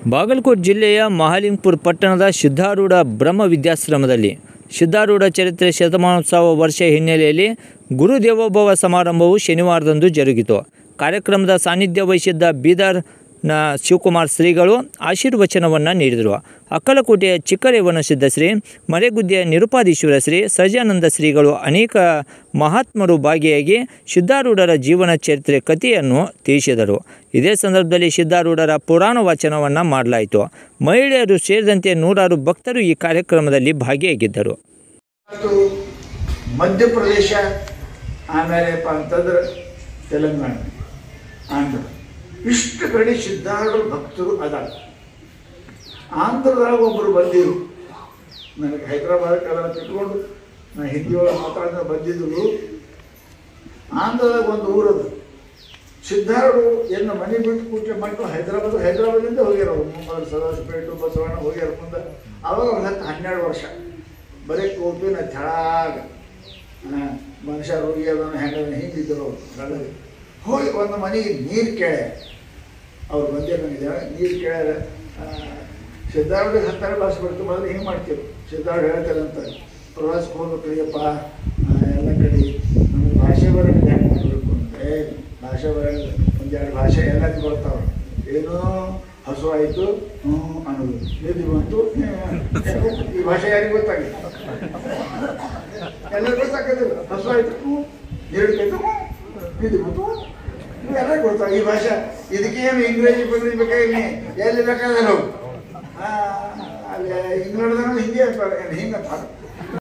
ಬಾಗಲಕೋಟೆ ಜಿಲ್ಲೆಯ ಮಹಾಲಿಂಗಪುರ ಪಟ್ಟಣದ ಸಿದ್ಧಾರೂಢ ಬ್ರಹ್ಮ ವಿದ್ಯಾಶ್ರಮದಲ್ಲಿ ಸಿದ್ಧಾರೂಢ ಚರಿತ್ರೆ ಶತಮಾನೋತ್ಸವ ವರ್ಷ ಹಿನ್ನೆಲೆಯಲ್ಲಿ ಗುರು ದೇವೋಭವ ಸಮಾರಂಭವು ಶನಿವಾರದಂದು ಜರುಗಿತು ಕಾರ್ಯಕ್ರಮದ ಸಾನ್ನಿಧ್ಯ ವಹಿಸಿದ್ದ ಬೀದರ್ನ ಶಿವಕುಮಾರ್ ಶ್ರೀಗಳು ಆಶೀರ್ವಚನವನ್ನು ನೀಡಿದರು ಅಕ್ಕಲಕೋಟೆಯ ಚಿಕ್ಕರೇವನ ಸಿದ್ಧಶ್ರೀ ಮರೆಗುದ್ದೆಯ ನಿರುಪಾದೀಶ್ವರ ಶ್ರೀ ಸಹಜಾನಂದ ಶ್ರೀಗಳು ಅನೇಕ ಮಹಾತ್ಮರು ಭಾಗಿಯಾಗಿ ಸಿದ್ಧಾರೂಢರ ಜೀವನ ಚರಿತ್ರೆ ಕಥೆಯನ್ನು ತಿಳಿಸಿದರು ಇದೇ ಸಂದರ್ಭದಲ್ಲಿ ಸಿದ್ಧಾರೂಢರ ಪುರಾಣ ವಾಚನವನ್ನು ಮಾಡಲಾಯಿತು ಮಹಿಳೆಯರು ಸೇರಿದಂತೆ ನೂರಾರು ಭಕ್ತರು ಈ ಕಾರ್ಯಕ್ರಮದಲ್ಲಿ ಭಾಗಿಯಾಗಿದ್ದರು ಮತ್ತು ಮಧ್ಯಪ್ರದೇಶ ಆಮೇಲೆಪ್ಪ ಅಂತಂದ್ರೆ ತೆಲಂಗಾಣ ಆಂಧ್ರ ಇಷ್ಟು ಕಡೆ ಸಿದ್ಧಾರೂಢ ಭಕ್ತರು ಅದಾರ ಆಂಧ್ರದಾಗ ಒಬ್ಬರು ಬಂದಿರು ನನಗೆ ಹೈದರಾಬಾದಕ್ಕೆ ಅದನ್ನು ತಿಳ್ಕೊಂಡು ನಾ ಹಿಂದಿ ಒಳಗೆ ಮಾತಾಡಿದ ಬಂದಿದ್ರು ಆಂಧ್ರದಾಗ ಒಂದು ಊರದು ಸಿದ್ಧಾರೂಢ ಏನು ಮನೆ ಬಿಟ್ಟು ಕೂಟೆ ಮಕ್ಕಳು ಹೈದರಾಬಾದ್ ಹೈದರಾಬಾದಿಂದ ಹೋಗ್ಯಾರ ಅವ್ರು ಮುಂಬೈ ಸದಾಶಿವಪೇಟು ಬಸವಣ್ಣ ಹೋಗ್ಯಾರ ಮುಂದೆ ಅವಾಗ ಅವ್ರ ಹತ್ತು ಹನ್ನೆರಡು ವರ್ಷ ಬರೀ ಕೋಪಿನ ತೆಳಾಗ ಮನುಷ್ಯ ರೋಗಿ ಅದನ್ನು ಹೆಂಗ ಹಿಂಗಿದ್ರು ಅವ್ರು ತೆಳಗೆ ಹೋಗಿ ಒಂದು ಮನೆಗೆ ನೀರು ಕೇಳ್ಯಾರ ಅವ್ರು ಬಂದೇ ಬಂದಿದ್ದಾರೆ ನೀರು ಕೇಳ್ಯಾರ ಸಿದ್ಧಾರೂಢ ಹತ್ತಾರು ಭಾಷೆ ಬರ್ತು ಮೊದಲು ಹಿಂಗೆ ಮಾಡ್ತೀವಿ ಸಿದ್ಧಾರೂಢ ಹೇಳ್ತಾರಂತ ಪ್ರವಾಸಕ್ಕೆ ಹೋಗ್ಬೇಕಯ್ಯಪ್ಪ ಎಲ್ಲ ಕಡೆ ನಮಗೆ ಭಾಷೆ ಬರೋದು ಹೆಂಗೆ ಮಾಡಬೇಕು ಅಂತ ಏ ಭಾಷೆ ಬರೋದು ಒಂದೆರಡು ಭಾಷೆ ಎಲ್ಲರಿಗೂ ಬರ್ತಾವೆ ಏನೋ ಹಸು ಆಯಿತು ಹ್ಞೂ ಅನ್ನೋದು ನಿಧಿ ಬಂತು ಹ್ಞೂ. ಈ ಭಾಷೆ ಯಾರಿಗೆ ಗೊತ್ತಾಗಿಲ್ಲ ಎಲ್ಲರಿಗೂ ಗೊತ್ತಾಗೋದಿಲ್ಲ ಹಸು ಆಯಿತು ಹ್ಞೂ ಎರಡು ಕೈತು ಹ್ಞೂ ನಿಧಿ ಬಂತು ಹ್ಞೂ ಎಲ್ಲ ಗೊತ್ತಾಗ ಈ ಭಾಷೆ ಇದಕ್ಕೇನು ಇಂಗ್ರೇಜಿ ಬಂಗ್ರೇಜಿ ಬೇಕಾಗಿಲ್ಲ ಎಲ್ಲಿ ಬೇಕಾದ್ರೆ ಹೋಗು ಆ, ಅಲ್ಲಿ ಇಂಗ್ಲೆಂಡ್ದಾಗ ಹಿಂದಿ ಅಂತಾರೆ ಹಿಂಗೆ ಅಂತಾರೆ